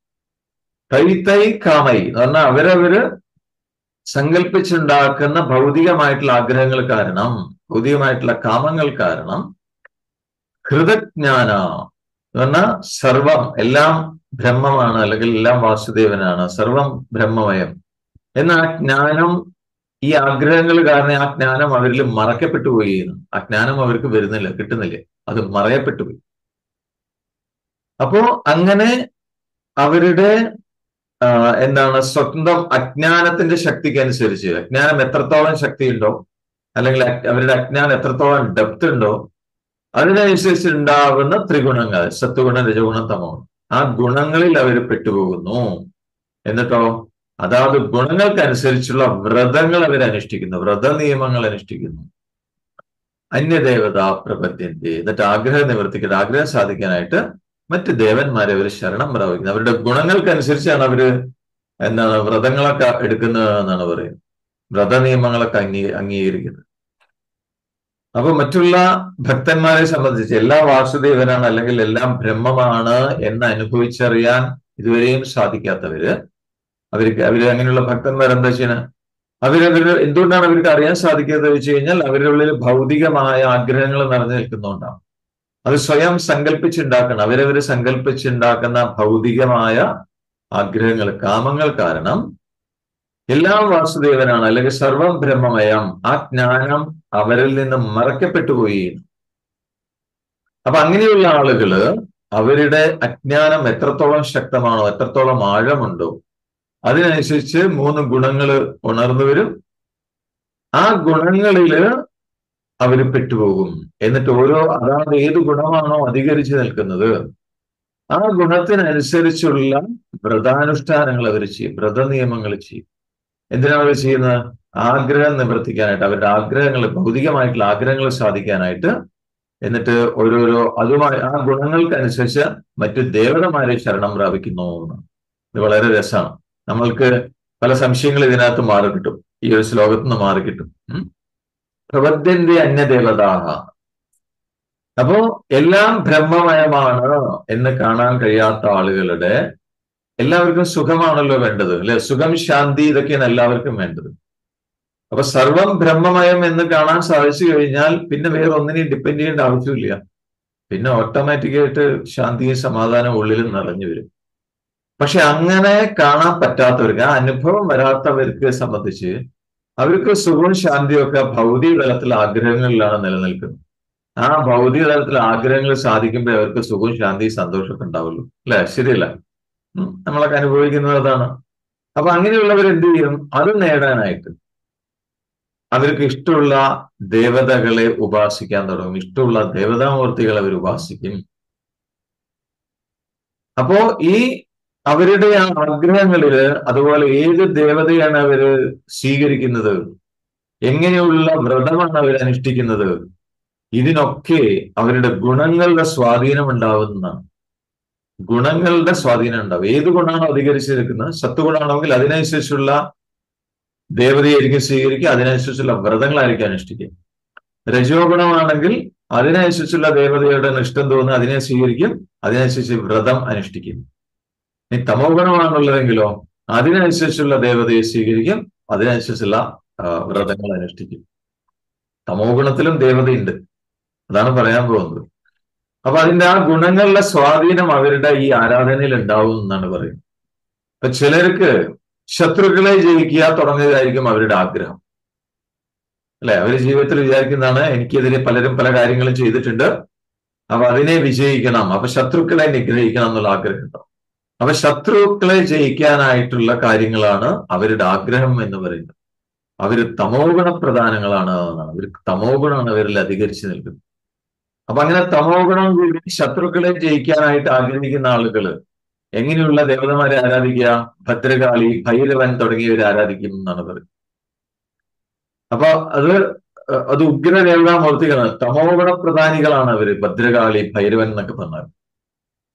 തൈ തൈ കാമൈ എന്ന് പറഞ്ഞാൽ അവരവര് സങ്കല്പിച്ചുണ്ടാക്കുന്ന ഭൗതികമായിട്ടുള്ള ആഗ്രഹങ്ങൾ കാരണം ഭൗതികമായിട്ടുള്ള കാമങ്ങൾ കാരണം ഹൃതജ്ഞാന എന്ന് പറഞ്ഞാൽ സർവം എല്ലാം ബ്രഹ്മമാണ് അല്ലെങ്കിൽ എല്ലാം വാസുദേവനാണ് സർവം ബ്രഹ്മമയം എന്ന ആ ജ്ഞാനം ഈ ആഗ്രഹങ്ങൾ കാരണം ആ ജ്ഞാനം അവരിൽ മറക്കപ്പെട്ടു പോയി എന്ന്. ആ ജ്ഞാനം അവർക്ക് വരുന്നില്ല കിട്ടുന്നില്ല അത് മറയപ്പെട്ടു പോയി അപ്പോ അങ്ങനെ അവരുടെ ആ, എന്താണ് സ്വന്തം അജ്ഞാനത്തിന്റെ ശക്തിക്ക് അനുസരിച്ച് അജ്ഞാനം എത്രത്തോളം ശക്തിയുണ്ടോ അല്ലെങ്കിൽ അ- അവരുടെ അജ്ഞാനം എത്രത്തോളം ഡെപ്ത് ഉണ്ടോ അതിനനുസരിച്ച് ഉണ്ടാവുന്ന ത്രിഗുണങ്ങൾ സത്വഗുണം രജഗുണം തമോ ആ ഗുണങ്ങളിൽ അവർ പെട്ടുപോകുന്നു എന്നിട്ടോ അതാത് ഗുണങ്ങൾക്കനുസരിച്ചുള്ള വ്രതങ്ങൾ അവർ അനുഷ്ഠിക്കുന്നു വ്രത നിയമങ്ങൾ അനുഷ്ഠിക്കുന്നു അന്യദേവത പ്രപദ്യന്റെ എന്നിട്ട് ആഗ്രഹ നിവർത്തിക്കട്ടെ ആഗ്രഹം സാധിക്കാനായിട്ട് മറ്റ് ദേവന്മാരെ അവർ ശരണം പ്രാപിക്കുന്നത് അവരുടെ ഗുണങ്ങൾക്കനുസരിച്ചാണ് അവര് എന്താണ് വ്രതങ്ങളൊക്കെ എടുക്കുന്നത് എന്നാണ് പറയുന്നത് വ്രത നിയമങ്ങളൊക്കെ അംഗീ അംഗീകരിക്കുന്നത് അപ്പൊ മറ്റുള്ള ഭക്തന്മാരെ സംബന്ധിച്ച് എല്ലാ വാസുദേവനാണ് അല്ലെങ്കിൽ എല്ലാം ബ്രഹ്മമാണ് എന്ന് അനുഭവിച്ചറിയാൻ ഇതുവരെയും സാധിക്കാത്തവര് അവർക്ക് അവര് അങ്ങനെയുള്ള ഭക്തന്മാർ എന്താ ചെയ്യണ അവരവര് എന്തുകൊണ്ടാണ് അവർക്ക് അറിയാൻ സാധിക്കാത്തത് വെച്ച് കഴിഞ്ഞാൽ അവരുടെ ഉള്ളിൽ ഭൗതികമായ ആഗ്രഹങ്ങൾ നിറഞ്ഞു നിൽക്കുന്നതുകൊണ്ടാണ് അത് സ്വയം സങ്കല്പിച്ചുണ്ടാക്കണം അവരവര് സങ്കല്പിച്ചുണ്ടാക്കുന്ന ഭൗതികമായ ആഗ്രഹങ്ങൾ കാമങ്ങൾ കാരണം എല്ലാം വാസുദേവനാണ് അല്ലെങ്കിൽ സർവം ബ്രഹ്മമയം ആ ജ്ഞാനം അവരിൽ നിന്ന് മറക്കപ്പെട്ടു പോയി അപ്പൊ അങ്ങനെയുള്ള ആളുകള് അവരുടെ അജ്ഞാനം എത്രത്തോളം ശക്തമാണോ എത്രത്തോളം ആഴമുണ്ടോ അതിനനുസരിച്ച് മൂന്ന് ഗുണങ്ങൾ ഉണർന്നു വരും ആ ഗുണങ്ങളില് അവർ പെട്ടുപോകും എന്നിട്ട് ഓരോ അതാത് ഏത് ഗുണമാണോ അധികരിച്ചു നിൽക്കുന്നത് ആ ഗുണത്തിനനുസരിച്ചുള്ള വ്രതാനുഷ്ഠാനങ്ങൾ അവർ ചെയ്യും വ്രത നിയമങ്ങൾ ചെയ്യും എന്തിനാണ് അവർ ചെയ്യുന്നത് ആഗ്രഹം നിവർത്തിക്കാനായിട്ട് അവരുടെ ആഗ്രഹങ്ങൾ ഭൗതികമായിട്ടുള്ള ആഗ്രഹങ്ങൾ സാധിക്കാനായിട്ട് എന്നിട്ട് ഓരോരോ അതുമായി ആ ഗുണങ്ങൾക്കനുസരിച്ച് മറ്റു ദേവതമാരെ ശരണം പ്രാപിക്കുന്നു എന്ന് ഇത് വളരെ രസമാണ് നമ്മൾക്ക് പല സംശയങ്ങൾ ഇതിനകത്ത് മാറിക്കിട്ടും ഈ ഒരു ശ്ലോകത്ത് നിന്ന് മാറിക്കിട്ടും ഉം. പ്രപദ്യന്റെ അന്യദേവതാഹ അപ്പോ എല്ലാം ബ്രഹ്മമയമാണ് എന്ന് കാണാൻ കഴിയാത്ത ആളുകളുടെ എല്ലാവർക്കും സുഖമാണല്ലോ വേണ്ടത് അല്ലെ സുഖം ശാന്തി ഇതൊക്കെയാണ് എല്ലാവർക്കും വേണ്ടത് അപ്പൊ സർവം ബ്രഹ്മമയം എന്ന് കാണാൻ സാധിച്ചു കഴിഞ്ഞാൽ പിന്നെ വേറെ ഒന്നിനെയും ഡിപ്പെൻഡ് ചെയ്യേണ്ട ആവശ്യമില്ല പിന്നെ ഓട്ടോമാറ്റിക്കായിട്ട് ശാന്തിയും സമാധാനവും ഉള്ളിൽ നിറഞ്ഞു വരും പക്ഷെ അങ്ങനെ കാണാൻ പറ്റാത്തവർക്ക് ആ അനുഭവം വരാത്തവർക്ക് സംബന്ധിച്ച് അവർക്ക് സുഖവും ശാന്തിയും ഒക്കെ ഭൗതിക തലത്തിൽ ആഗ്രഹങ്ങളിലാണ് നിലനിൽക്കുന്നത് ആ ഭൗതിക തലത്തിൽ ആഗ്രഹങ്ങൾ സാധിക്കുമ്പോൾ അവർക്ക് സുഖവും ശാന്തിയും സന്തോഷമൊക്കെ ഉണ്ടാവുള്ളൂ അല്ലെ ശരിയല്ല ഉം, നമ്മളൊക്കെ അനുഭവിക്കുന്നത് അതാണ് അപ്പൊ അങ്ങനെയുള്ളവർ എന്ത് ചെയ്യും അത് നേടാനായിട്ട് അവർക്ക് ഇഷ്ടമുള്ള ദേവതകളെ ഉപാസിക്കാൻ തുടങ്ങും ഇഷ്ടമുള്ള ദേവതാമൂർത്തികളെ അവർ ഉപാസിക്കും അപ്പോ ഈ അവരുടെ ആ ആഗ്രഹങ്ങളില് അതുപോലെ ഏത് ദേവതയാണ് അവര് സ്വീകരിക്കുന്നത് എങ്ങനെയുള്ള വ്രതമാണ് അവർ അനുഷ്ഠിക്കുന്നത് ഇതിനൊക്കെ അവരുടെ ഗുണങ്ങളുടെ സ്വാധീനം ഉണ്ടാവുന്നതാണ് ഗുണങ്ങളുടെ സ്വാധീനം ഉണ്ടാവും ഏത് ഗുണമാണോ അധികരിച്ചിരിക്കുന്നത് സത്വഗുണമാണെങ്കിൽ അതിനനുസരിച്ചുള്ള ദേവതയായിരിക്കും സ്വീകരിക്കുക അതിനനുസരിച്ചുള്ള വ്രതങ്ങളായിരിക്കും അനുഷ്ഠിക്കുക രജോ ഗുണമാണെങ്കിൽ അതിനനുസരിച്ചുള്ള ദേവതയുടെ ഇഷ്ടം തോന്നുന്ന അതിനെ സ്വീകരിക്കും അതിനനുസരിച്ച് വ്രതം അനുഷ്ഠിക്കും ഇനി തമോ ഗുണമാണുള്ളതെങ്കിലോ അതിനനുസരിച്ചുള്ള ദേവതയെ സ്വീകരിക്കും അതിനനുസരിച്ചുള്ള ആ, വ്രതങ്ങൾ അനുഷ്ഠിക്കും തമോ ഗുണത്തിലും ദേവതയുണ്ട് അതാണ് പറയാൻ പോകുന്നത് അപ്പൊ അതിന്റെ ആ ഗുണങ്ങളുടെ സ്വാധീനം അവരുടെ ഈ ആരാധനയിൽ ഉണ്ടാവും എന്നാണ് പറയുന്നത് അപ്പൊ ചിലർക്ക് ശത്രുക്കളെ ജയിക്കുക തുടങ്ങിയതായിരിക്കും അവരുടെ ആഗ്രഹം അല്ലെ അവര് ജീവിതത്തിൽ വിചാരിക്കുന്നതാണ് എനിക്കെതിരെ പലരും പല കാര്യങ്ങളും ചെയ്തിട്ടുണ്ട് അപ്പൊ അതിനെ വിജയിക്കണം അപ്പൊ ശത്രുക്കളെ നിഗ്രഹിക്കണം എന്നുള്ള ആഗ്രഹം ഉണ്ടാവും അപ്പൊ ശത്രുക്കളെ ജയിക്കാനായിട്ടുള്ള കാര്യങ്ങളാണ് അവരുടെ ആഗ്രഹം എന്ന് പറയുന്നത് അവര് തമോ ഗുണപ്രധാനങ്ങളാണ് എന്നാണ് അവർ തമോ ഗുണമാണ് അവരിൽ അധികരിച്ചു നിൽക്കുന്നത് അപ്പൊ അങ്ങനെ തമോ ഗുണം കൂടി ശത്രുക്കളെ ജയിക്കാനായിട്ട് ആഗ്രഹിക്കുന്ന ആളുകള് എങ്ങനെയുള്ള ദേവതമാരെ ആരാധിക്കുക ഭദ്രകാളി ഭൈരവൻ തുടങ്ങിയവരെ ആരാധിക്കും എന്നാണ് പറയുന്നത് അപ്പൊ അത് അഹ് അത് ഉഗ്ര ദേവതാമൂർത്തികളാണ് തമോ ഗുണപ്രധാനികളാണ് അവര് ഭദ്രകാളി ഭൈരവൻ എന്നൊക്കെ പറഞ്ഞാൽ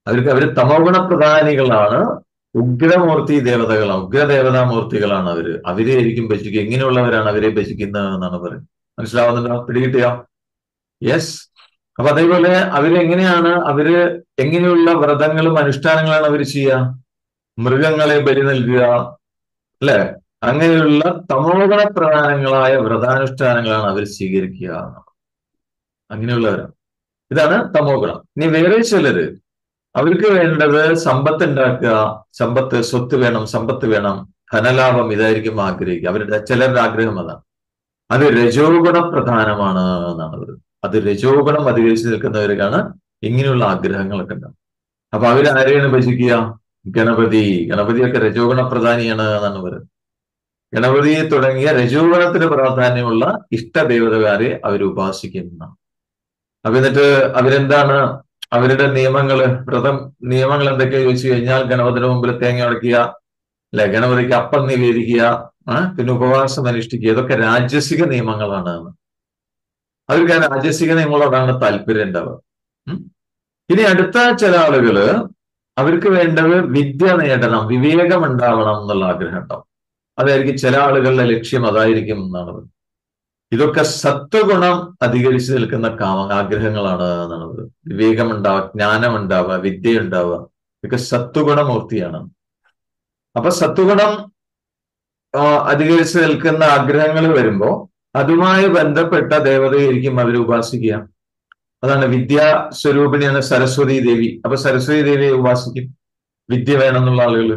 അവർക്ക് അവര് തമോഗുണ പ്രധാനികളാണ് ഉഗ്രമൂർത്തി ദേവതകളാണ് ഉഗ്രദേവതാമൂർത്തികളാണ് അവര് അവരെ ആയിരിക്കും ഭജിക്കുക ഇങ്ങനെയുള്ളവരാണ് അവരെ ഭജിക്കുന്നത് എന്നാണ് പറയുന്നത് മനസ്സിലാവുന്നുണ്ടോ പിടികിട്ടിയോ യെസ് അപ്പൊ അതേപോലെ അവരെങ്ങനെയാണ് അവര് എങ്ങനെയുള്ള വ്രതങ്ങളും അനുഷ്ഠാനങ്ങളാണ് അവർ ചെയ്യുക മൃഗങ്ങളെ ബലി നൽകുക അല്ലെ അങ്ങനെയുള്ള തമോഗുണ പ്രധാനങ്ങളായ വ്രതാനുഷ്ഠാനങ്ങളാണ് അവർ സ്വീകരിക്കുക അങ്ങനെയുള്ളവരാണ് ഇതാണ് തമോ ഗുണം ഇനി വേറെ ചിലര് അവർക്ക് വേണ്ടത് സമ്പത്ത് ഉണ്ടാക്കുക സമ്പത്ത് സ്വത്ത് വേണം സമ്പത്ത് വേണം ധനലാഭം ഇതായിരിക്കും ആഗ്രഹിക്കുക അവരുടെ ചിലരുടെ ആഗ്രഹം അതാണ് അത് രജോ ഗുണ പ്രധാനമാണ് എന്നാണ് അവർ അത് രജോ ഗുണം അധികരിച്ച് നിൽക്കുന്നവർക്കാണ് ഇങ്ങനെയുള്ള ആഗ്രഹങ്ങളൊക്കെ ഉണ്ടാവും അപ്പൊ അവർ ആരെയാണ് ഭജിക്കുക ഗണപതി ഗണപതിയൊക്കെ രജോ ഗുണ പ്രധാനിയാണ് എന്നാണ് പറയുന്നത് ഗണപതിയെ തുടങ്ങിയ രജോ ഗുണത്തിന് പ്രാധാന്യമുള്ള ഇഷ്ടദേവതകാരെ അവർ ഉപാസിക്കുന്നതാണ് അപ്പൊ എന്നിട്ട് അവരെന്താണ് അവരുടെ നിയമങ്ങള് വ്രതം നിയമങ്ങൾ എന്തൊക്കെയാ ചോദിച്ചു കഴിഞ്ഞാൽ ഗണപതിയുടെ മുമ്പിൽ തേങ്ങ ഉടക്കുക അല്ലെ ഗണപതിക്ക് അപ്പം നിവേദിക്കുക ആ പിന്നെ ഉപവാസം അനുഷ്ഠിക്കുക ഇതൊക്കെ രാജസിക നിയമങ്ങളാണ് അവർക്ക് ആ രാജസിക നിയമങ്ങളോടാണ് താല്പര്യം ഉണ്ടാവുക ഉം. ഇനി അടുത്ത ചില ആളുകള് അവർക്ക് വേണ്ടത് വിദ്യ നേടണം വിവേകം ഉണ്ടാവണം എന്നുള്ള ആഗ്രഹം ഉണ്ടാവും അതായിരിക്കും ചില ആളുകളുടെ ലക്ഷ്യം അതായിരിക്കും എന്നാണ് പറയുന്നത് ഇതൊക്കെ സത്വഗുണം അധികരിച്ചു നിൽക്കുന്ന കാമ ആഗ്രഹങ്ങളാണ് എന്നാണ് പറയുന്നത് വിവേകം ഉണ്ടാവുക ജ്ഞാനം ഉണ്ടാവുക വിദ്യ ഉണ്ടാവുക ഇതൊക്കെ സത്വഗുണമൂർത്തിയാണ് അപ്പൊ സത്വഗുണം ആ, അധികരിച്ച് നിൽക്കുന്ന ആഗ്രഹങ്ങൾ വരുമ്പോ അതുമായി ബന്ധപ്പെട്ട ദേവതയായിരിക്കും അവർ ഉപാസിക്കുക അതാണ് വിദ്യാ സ്വരൂപിണിയാണ് സരസ്വതി ദേവി അപ്പൊ സരസ്വതി ദേവിയെ ഉപാസിക്കും വിദ്യ വേണമെന്നുള്ള ആളുകൾ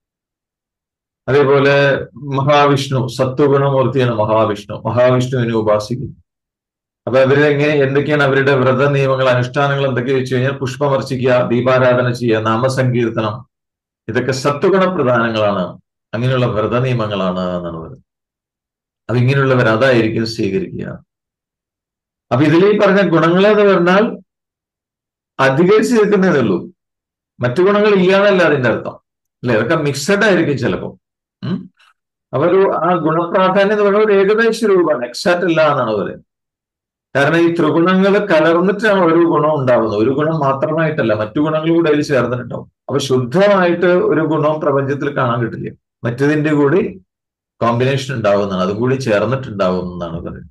അതേപോലെ മഹാവിഷ്ണു സത്വഗുണമൂർത്തിയാണ് മഹാവിഷ്ണു മഹാവിഷ്ണുവിനെ ഉപാസിക്കും അപ്പൊ അവര് എങ്ങനെ എന്തൊക്കെയാണ് അവരുടെ വ്രത നിയമങ്ങൾ അനുഷ്ഠാനങ്ങൾ എന്തൊക്കെ വെച്ച് കഴിഞ്ഞാൽ പുഷ്പമർച്ചിക്കുക ദീപാരാധന ചെയ്യുക നാമസങ്കീർത്തനം ഇതൊക്കെ സത്വഗുണ പ്രധാനങ്ങളാണ് അങ്ങനെയുള്ള വ്രത നിയമങ്ങളാണ് എന്നാണ് പറയുന്നത് അപ്പൊ ഇങ്ങനെയുള്ളവർ അതായിരിക്കും സ്വീകരിക്കുക അപ്പൊ ഇതിൽ ഈ പറഞ്ഞ ഗുണങ്ങൾ എന്ന് പറഞ്ഞാൽ അധികരിച്ച് നിൽക്കുന്നതേ ഉള്ളൂ മറ്റു ഗുണങ്ങൾ ഇല്ലാന്നല്ല അതിന്റെ അർത്ഥം അല്ലെ ഇതൊക്കെ മിക്സഡ് ആയിരിക്കും ചിലപ്പോൾ ഉം അപ്പൊ ഒരു ആ ഗുണപ്രാധാന്യം എന്ന് പറയുന്നത് ഒരു ഏകദേശ രൂപമാണ് എക്സാക്ട് അല്ല എന്നാണ് പറയുന്നത് കാരണം ഈ ത്രിഗുണങ്ങൾ കലർന്നിട്ടാണ് ഒരു ഗുണം ഉണ്ടാവുന്നത് ഒരു ഗുണം മാത്രമായിട്ടല്ല മറ്റു ഗുണങ്ങൾ കൂടെ അതിൽ ചേർന്നിട്ടുണ്ടാവും അപ്പൊ ശുദ്ധമായിട്ട് ഒരു ഗുണം പ്രപഞ്ചത്തിൽ കാണാൻ കിട്ടില്ല മറ്റതിന്റെ കൂടി കോമ്പിനേഷൻ ഉണ്ടാവുന്നതാണ് അതും കൂടി ചേർന്നിട്ടുണ്ടാവും എന്നാണ് പറയുന്നത്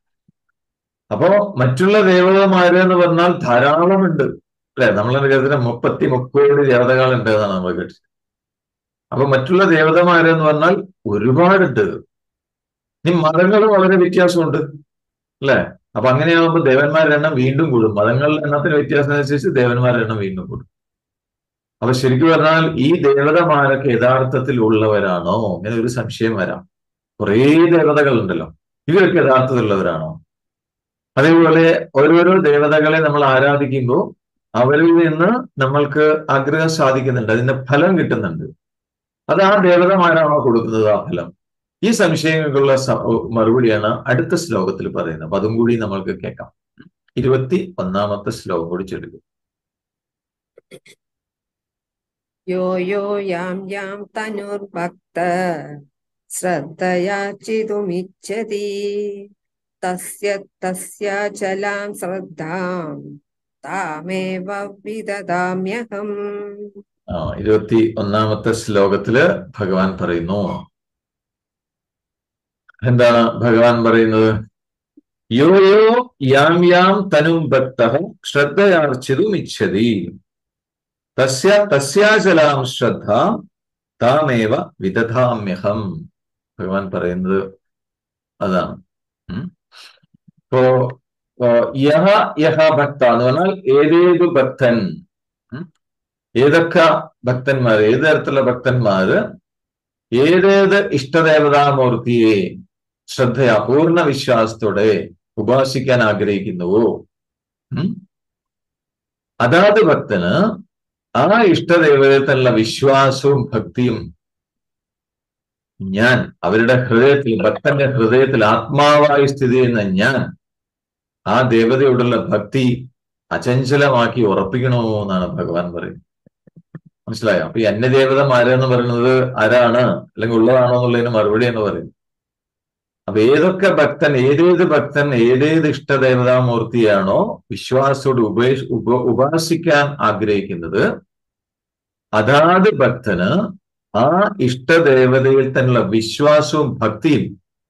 അപ്പോ മറ്റുള്ള ദേവതമാര് എന്ന് പറഞ്ഞാൽ ധാരാളമുണ്ട് അല്ലെ നമ്മളെ കരുതുന്ന മുപ്പത്തി മുപ്പത് ദേവതകളുണ്ട് എന്നാണ് നമ്മൾ കേട്ടത് അപ്പൊ മറ്റുള്ള ദേവതമാര് എന്ന് പറഞ്ഞാൽ ഒരുപാടുണ്ട് ഇനി മതങ്ങൾ വളരെ വ്യത്യാസമുണ്ട് അല്ലെ അപ്പൊ അങ്ങനെയാകുമ്പോൾ ദേവന്മാരുടെ എണ്ണം വീണ്ടും കൂടും മതങ്ങളുടെ എണ്ണത്തിന് വ്യത്യാസം അനുസരിച്ച് ദേവന്മാരുടെ എണ്ണം വീണ്ടും കൂടും അപ്പൊ ശരിക്കും പറഞ്ഞാൽ ഈ ദേവതമാരൊക്കെ യഥാർത്ഥത്തിൽ ഉള്ളവരാണോ അങ്ങനെ ഒരു സംശയം വരാം കുറേ ദേവതകളുണ്ടല്ലോ ഇവരൊക്കെ യഥാർത്ഥത്തിലുള്ളവരാണോ അതേപോലെ ഓരോരോ ദേവതകളെ നമ്മൾ ആരാധിക്കുമ്പോൾ അവരിൽ നിന്ന് നമ്മൾക്ക് ആഗ്രഹം സാധിക്കുന്നുണ്ട് അതിന്റെ ഫലം കിട്ടുന്നുണ്ട് അത് ആ ദേവതമാരാണോ കൊടുക്കുന്നത് ആ ഫലം ഈ സംശയങ്ങൾക്കുള്ള സ- മറുപടിയാണ് അടുത്ത ശ്ലോകത്തിൽ പറയുന്നത് അപ്പൊ അതും കൂടി നമ്മൾക്ക് കേൾക്കാം ഇരുപത്തി ഒന്നാമത്തെ ശ്ലോകം കൂടി ചൊല്ലുക यो यो यां यां तनुर्भक्त श्रद्धयार्चितुमिच्छति तस्य तस्याचलां श्रद्धां तामेव विददाम्यहम् ആ ഇരുപത്തി ഒന്നാമത്തെ ശ്ലോകത്തില് ഭഗവാൻ പറയുന്നു എന്താണ് ഭഗവാൻ പറയുന്നത് യോ യോ യാം യാം തനും ഭക്ത ശ്രദ്ധയാർച്ചിതും ഇച്ഛതി തസ്യ തസ്യാചലാം ശ്രദ്ധ താമേവ വിദധാമ്യഹം ഭഗവാൻ പറയുന്നത് അതാണ് ഉം. ഇപ്പോ ഓ, യഹ യഹ ഭക്ത എന്ന് പറഞ്ഞാൽ ഏതേതു ഭക്തൻ ഉം. ഏതൊക്കെ ഭക്തന്മാർ ഏത് തരത്തിലുള്ള ഭക്തന്മാര് ഏതേത് ഇഷ്ടദേവതാമൂർത്തിയെ ശ്രദ്ധയാ പൂർണ്ണ വിശ്വാസത്തോടെ ഉപാസിക്കാൻ ആഗ്രഹിക്കുന്നുവോ ഉം, അതാത് ഭക്തന് ആ ഇഷ്ടദേവതത്തിലുള്ള വിശ്വാസവും ഭക്തിയും ഞാൻ അവരുടെ ഹൃദയത്തിൽ ഭക്തന്റെ ഹൃദയത്തിൽ ആത്മാവായി സ്ഥിതി ചെയ്യുന്ന ഞാൻ ആ ദേവതയോടുള്ള ഭക്തി അചഞ്ചലമാക്കി ഉറപ്പിക്കണോ എന്നാണ് ഭഗവാൻ പറയുന്നത് മനസ്സിലായോ അപ്പൊ ഈ അന്യദേവതമാരെന്ന് പറയുന്നത് ആരാണ് അല്ലെങ്കിൽ ഉള്ളതാണോ എന്നുള്ളതിന് മറുപടി എന്ന് പറയും അപ്പൊ ഏതൊക്കെ ഭക്തൻ ഏതേത് ഭക്തൻ ഏതേത് ഇഷ്ടദേവതാമൂർത്തിയാണോ വിശ്വാസത്തോട് ഉപേക്ഷ ഉപ ഉപാസിക്കാൻ ആഗ്രഹിക്കുന്നത് അതാത് ഭക്തന് ആ ഇഷ്ടദേവതയിൽ തന്നെയുള്ള വിശ്വാസവും ഭക്തിയും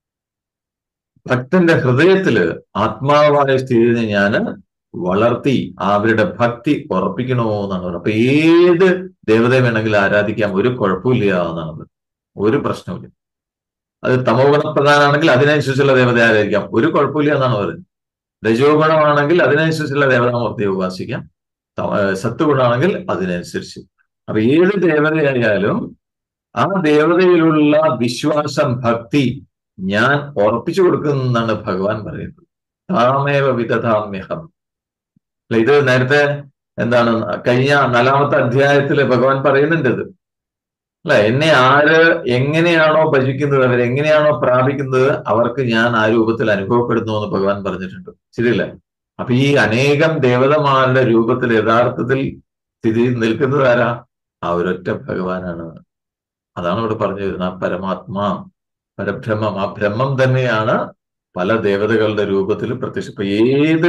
ഭക്തന്റെ ഹൃദയത്തില് ആത്മാവായ സ്ഥിതിനെ ഞാൻ വളർത്തി അവരുടെ ഭക്തി ഉറപ്പിക്കണോ എന്നാണ് പറയുന്നത് അപ്പൊ ഏത് ദേവതയെ വേണമെങ്കിലും ആരാധിക്കാം ഒരു കുഴപ്പമില്ല എന്നാണ് പറയുന്നത്. ഒരു പ്രശ്നമില്ല അത് തമോ ഗുണപ്രധാനാണെങ്കിൽ അതിനനുസരിച്ചുള്ള ദേവതയെ ആരാധിക്കാം ഒരു കുഴപ്പമില്ല എന്നാണ് പറയുന്നത് രജോ ഗുണമാണെങ്കിൽ അതിനനുസരിച്ചുള്ള ദേവതാമൂർത്തിയെ ഉപാസിക്കാം ത- ഏർ സത്വഗുണമാണെങ്കിൽ അതിനനുസരിച്ച് അപ്പൊ ഏത് ദേവതയായാലും ആ ദേവതയിലുള്ള വിശ്വാസം ഭക്തി ഞാൻ ഉറപ്പിച്ചു കൊടുക്കുന്നതാണ് ഭഗവാൻ പറയുന്നത് താമേവ വിദധാമ്യഹം അല്ല, ഇത് നേരത്തെ എന്താണ് കഴിഞ്ഞ നാലാമത്തെ അധ്യായത്തില് ഭഗവാൻ പറയുന്നുണ്ട് ഇത് അല്ല എന്നെ ആര് എങ്ങനെയാണോ ഭജിക്കുന്നത് അവരെങ്ങനെയാണോ പ്രാപിക്കുന്നത് അവർക്ക് ഞാൻ ആ രൂപത്തിൽ അനുഭവപ്പെടുന്നു എന്ന് ഭഗവാൻ പറഞ്ഞിട്ടുണ്ട് ശരിയല്ലേ അപ്പൊ ഈ അനേകം ദേവതമാരുടെ രൂപത്തിൽ യഥാർത്ഥത്തിൽ സ്ഥിതി നിൽക്കുന്നത് ആരാ ആ ഒരൊറ്റ ഭഗവാനാണ് അതാണ് ഇവിടെ പറഞ്ഞു വരുന്നത് ആ പരമാത്മാ പരബ്രഹ്മം ആ ബ്രഹ്മം തന്നെയാണ് പല ദേവതകളുടെ രൂപത്തിൽ പ്രത്യക്ഷ ഇപ്പൊ ഏത്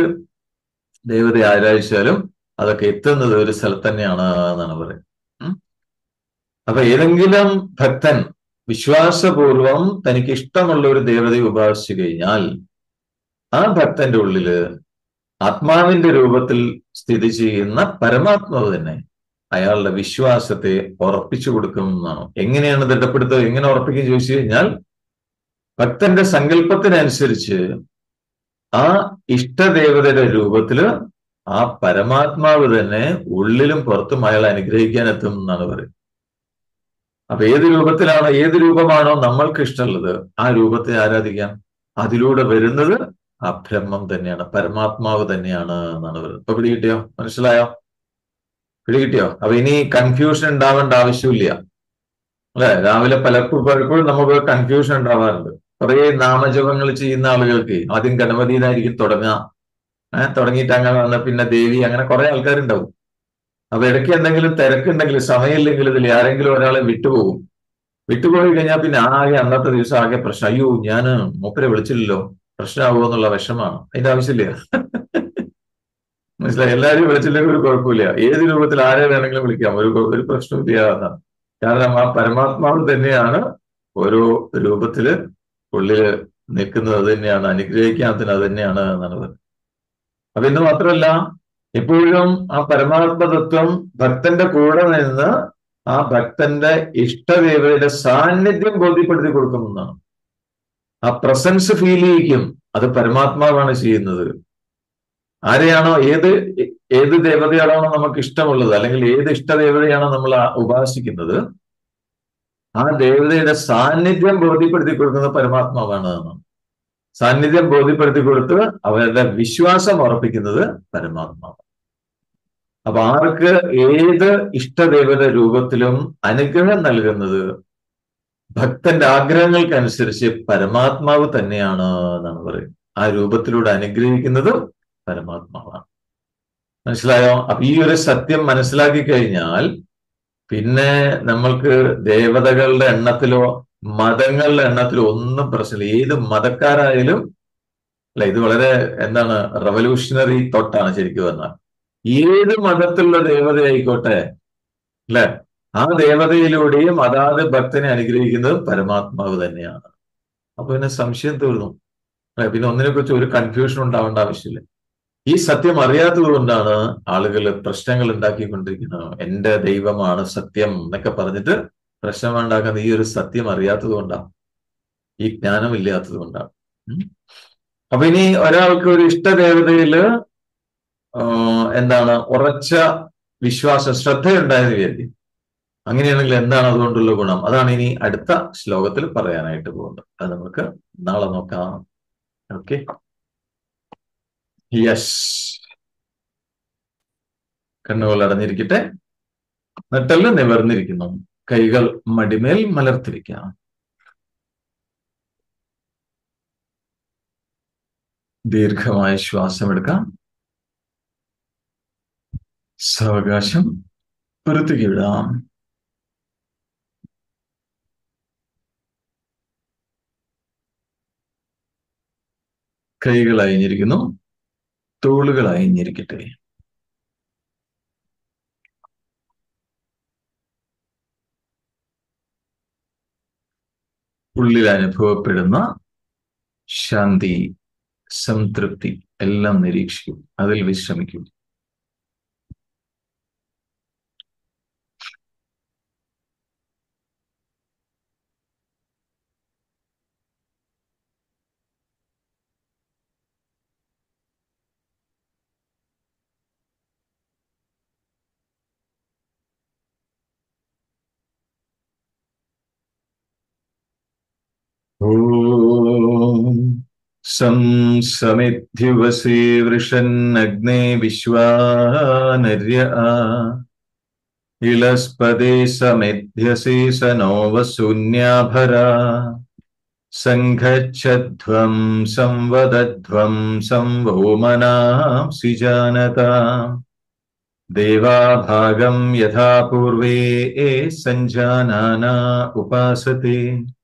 ദേവതയെ ആരാധിച്ചാലും അതൊക്കെ എത്തുന്നത് ഒരു സ്ഥലത്ത് തന്നെയാണ് എന്നാണ് പറയുന്നത് ഉം. അപ്പൊ ഏതെങ്കിലും ഭക്തൻ വിശ്വാസപൂർവം തനിക്ക് ഇഷ്ടമുള്ള ഒരു ദേവതയെ ഉപാസിച്ചു കഴിഞ്ഞാൽ ആ ഭക്തന്റെ ഉള്ളില് ആത്മാവിന്റെ രൂപത്തിൽ സ്ഥിതി ചെയ്യുന്ന പരമാത്മാവ് തന്നെ അയാളുടെ വിശ്വാസത്തെ ഉറപ്പിച്ചു കൊടുക്കും എന്നാണ് എങ്ങനെയാണ് തിട്ടപ്പെടുത്തുക എങ്ങനെ ഉറപ്പിക്കും ചോദിച്ചു കഴിഞ്ഞാൽ ഭക്തന്റെ സങ്കല്പത്തിനനുസരിച്ച് ആ ഇഷ്ടദേവതയുടെ രൂപത്തില് ആ പരമാത്മാവ് തന്നെ ഉള്ളിലും പുറത്തും അയാൾ അനുഗ്രഹിക്കാൻ എത്തും എന്നാണ് പറയുന്നത് അപ്പൊ ഏത് രൂപത്തിലാണോ ഏത് രൂപമാണോ നമ്മൾക്ക് ഇഷ്ടമുള്ളത് ആ രൂപത്തെ ആരാധിക്കാം അതിലൂടെ വരുന്നത് ആ ബ്രഹ്മം തന്നെയാണ് പരമാത്മാവ് തന്നെയാണ് എന്നാണ് പറയുന്നത് ഇപ്പൊ പിടികിട്ടിയോ മനസ്സിലായോ പിടികിട്ടിയോ അപ്പൊ ഇനി കൺഫ്യൂഷൻ ഉണ്ടാവേണ്ട ആവശ്യമില്ല അല്ലെ രാവിലെ പലപ്പോഴും പലപ്പോഴും നമുക്ക് കൺഫ്യൂഷൻ ഉണ്ടാവാറുണ്ട് കുറെ നാമജപങ്ങൾ ചെയ്യുന്ന ആളുകൾക്ക് ആദ്യം ഗണപതിയിലായിരിക്കും തുടങ്ങുക ഏഹ് തുടങ്ങിയിട്ട് അങ്ങനെ വന്ന പിന്നെ ദേവി അങ്ങനെ കുറെ ആൾക്കാരുണ്ടാവും അപ്പൊ ഇടയ്ക്ക് എന്തെങ്കിലും തിരക്കുണ്ടെങ്കിൽ സമയമില്ലെങ്കിൽ ഇതിൽ ആരെങ്കിലും ഒരാളെ വിട്ടുപോകും വിട്ടുപോയി കഴിഞ്ഞാൽ പിന്നെ ആകെ അന്നത്തെ ദിവസം ആകെ പ്രശ്നം അയ്യോ ഞാൻ മൂപ്പരെ വിളിച്ചില്ലല്ലോ പ്രശ്നമാകുമോ എന്നുള്ള വിഷമാണ് അതിന്റെ ആവശ്യമില്ല മനസ്സിലായി എല്ലാവരും വിളിച്ചില്ലെങ്കിൽ ഒരു കുഴപ്പമില്ല ഏത് രൂപത്തിൽ ആരെ വേണമെങ്കിലും വിളിക്കാം ഒരു ഒരു പ്രശ്നമില്ല എന്നാണ് കാരണം ആ പരമാത്മാവ് തന്നെയാണ് ഓരോ രൂപത്തില് ഉള്ളില് നിൽക്കുന്നത് അത് തന്നെയാണ് അനുഗ്രഹിക്കാത്തതിന് അത് തന്നെയാണ് എന്നാണ് പറയുന്നത് അപ്പൊ ഇന്ന് മാത്രമല്ല എപ്പോഴും ആ പരമാത്മതത്വം ഭക്തന്റെ കൂടെ നിന്ന് ആ ഭക്തന്റെ ഇഷ്ടദേവതയുടെ സാന്നിധ്യം ബോധ്യപ്പെടുത്തി കൊടുക്കുന്നതാണ് ആ പ്രസൻസ് ഫീൽ ചെയ്യിക്കും അത് പരമാത്മാവാണ് ചെയ്യുന്നത് ആരെയാണോ ഏത് ഏത് ദേവതയാണോ നമുക്ക് ഇഷ്ടമുള്ളത് അല്ലെങ്കിൽ ഏത് ഇഷ്ടദേവതയാണോ നമ്മൾ ആ- ഉപാസിക്കുന്നത് ആ ദേവതയുടെ സാന്നിധ്യം ബോധ്യപ്പെടുത്തി കൊടുക്കുന്നത് പരമാത്മാവാണ് എന്നാണ് സാന്നിധ്യം ബോധ്യപ്പെടുത്തി കൊടുത്ത് അവരുടെ വിശ്വാസം ഉറപ്പിക്കുന്നത് പരമാത്മാവ് അപ്പൊ ആർക്ക് ഏത് ഇഷ്ടദേവത രൂപത്തിലും അനുഗ്രഹം നൽകുന്നത് ഭക്തന്റെ ആഗ്രഹങ്ങൾക്കനുസരിച്ച് പരമാത്മാവ് തന്നെയാണ് എന്നാണ് പറയുന്നത് ആ രൂപത്തിലൂടെ അനുഗ്രഹിക്കുന്നത് പരമാത്മാവാണ് മനസ്സിലായോ അപ്പൊ ഈ ഒരു സത്യം മനസ്സിലാക്കി കഴിഞ്ഞാൽ പിന്നെ നമ്മൾക്ക് ദേവതകളുടെ എണ്ണത്തിലോ മതങ്ങളുടെ എണ്ണത്തിലോ ഒന്നും പ്രശ്നമില്ല ഏത് മതക്കാരായാലും അല്ല ഇത് വളരെ എന്താണ് റവല്യൂഷണറി തൊട്ടാണ് ശരിക്കും പറഞ്ഞാൽ ഏത് മതത്തിലുള്ള ദേവതയായിക്കോട്ടെ അല്ലെ ആ ദേവതയിലൂടെയും അതാത് ഭക്തനെ അനുഗ്രഹിക്കുന്നത് പരമാത്മാവ് തന്നെയാണ് അപ്പൊ പിന്നെ സംശയം തീർന്നു അല്ലെ പിന്നെ ഒന്നിനെ കുറിച്ച് ഒരു കൺഫ്യൂഷൻ ഉണ്ടാവേണ്ട ആവശ്യമില്ല ഈ സത്യം അറിയാത്തത് കൊണ്ടാണ് ആളുകൾ പ്രശ്നങ്ങൾ ഉണ്ടാക്കിക്കൊണ്ടിരിക്കുന്നത് എന്റെ ദൈവമാണ് സത്യം എന്നൊക്കെ പറഞ്ഞിട്ട് പ്രശ്നം ഉണ്ടാക്കുന്ന ഈ ഒരു സത്യം അറിയാത്തത് കൊണ്ടാണ് ഈ ജ്ഞാനം ഇല്ലാത്തത് കൊണ്ടാണ് ഉം. അപ്പൊ ഇനി ഒരാൾക്ക് ഒരു ഇഷ്ടദേവതയില് ആഹ് എന്താണ് ഉറച്ച വിശ്വാസം ശ്രദ്ധയുണ്ടായെന്ന് വിചാരിക്കും അങ്ങനെയാണെങ്കിൽ എന്താണ് അതുകൊണ്ടുള്ള ഗുണം അതാണ് ഇനി അടുത്ത ശ്ലോകത്തിൽ പറയാനായിട്ട് പോകുന്നത് അത് നമുക്ക് നാളെ നോക്കാം ഓക്കെ യെസ് കണ്ണുകൾ അടഞ്ഞിരിക്കട്ടെ നട്ടെല്ല് നിവർന്നിരിക്കുന്നു കൈകൾ മടിമേൽ മലർത്തിരിക്കാം ദീർഘമായ ശ്വാസം എടുക്കാം സാവകാശം പുറത്തേക്ക് വിടാം കൈകൾ അയഞ്ഞിരിക്കുന്നു തോളുകൾ അയഞ്ഞിരിക്കട്ടെ ഉള്ളിൽ അനുഭവപ്പെടുന്ന ശാന്തി സംതൃപ്തി എല്ലാം നിരീക്ഷിക്കും അതിൽ വിശ്രമിക്കും ॐ सं समिद्युवसे वृषन्नग्ने विश्वानर्य आ इलस्पदे समिध्यसे स नो वसून्याभरा सङ्घच्छध्वं संवदध्वं संवो मनांसि जानता देवाभागं यथा पूर्वे सञ्जानाना उपासते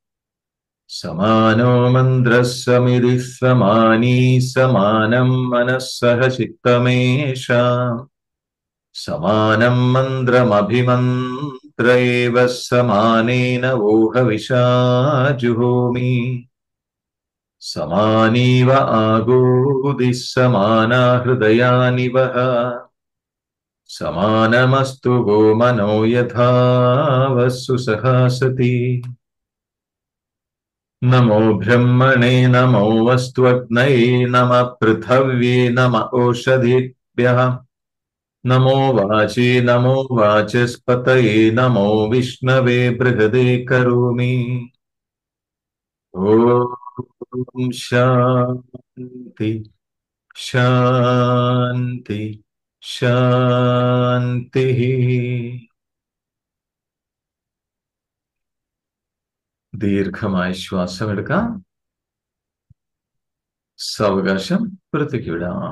समानो मन्द्रः समिधिः समानी समानं मनः सह चित्तमेषाम् समानं मन्त्रमभिमन्त्र एव समानेन वोहविषा जुहोमि समानीव आगोदिः समाना हृदयानि वः समानमस्तु वो मनो यथा वस्सु सहासति नमो ब्रह्मणे नमो वस्त्वग्नये नमः पृथव्ये नम ओषधिभ्यः नमो वाचे नमो वाचस्पतये नमो विष्णवे बृहदे करोमि ॐ शान्ति शान्ति शान्तिः ദീർഘമായ ശ്വാസം എടുക്കാം സാവകാശം പുറത്തേക്ക് വിടാം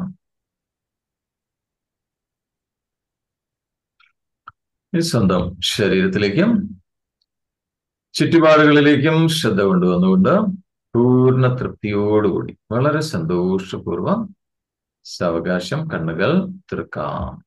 ഈ സ്വന്തം ശരീരത്തിലേക്കും ചുറ്റുപാടുകളിലേക്കും ശ്രദ്ധ കൊണ്ടുവന്നുകൊണ്ട് പൂർണ്ണ തൃപ്തിയോടുകൂടി വളരെ സന്തോഷപൂർവം സാവകാശം കണ്ണുകൾ തീർക്കാം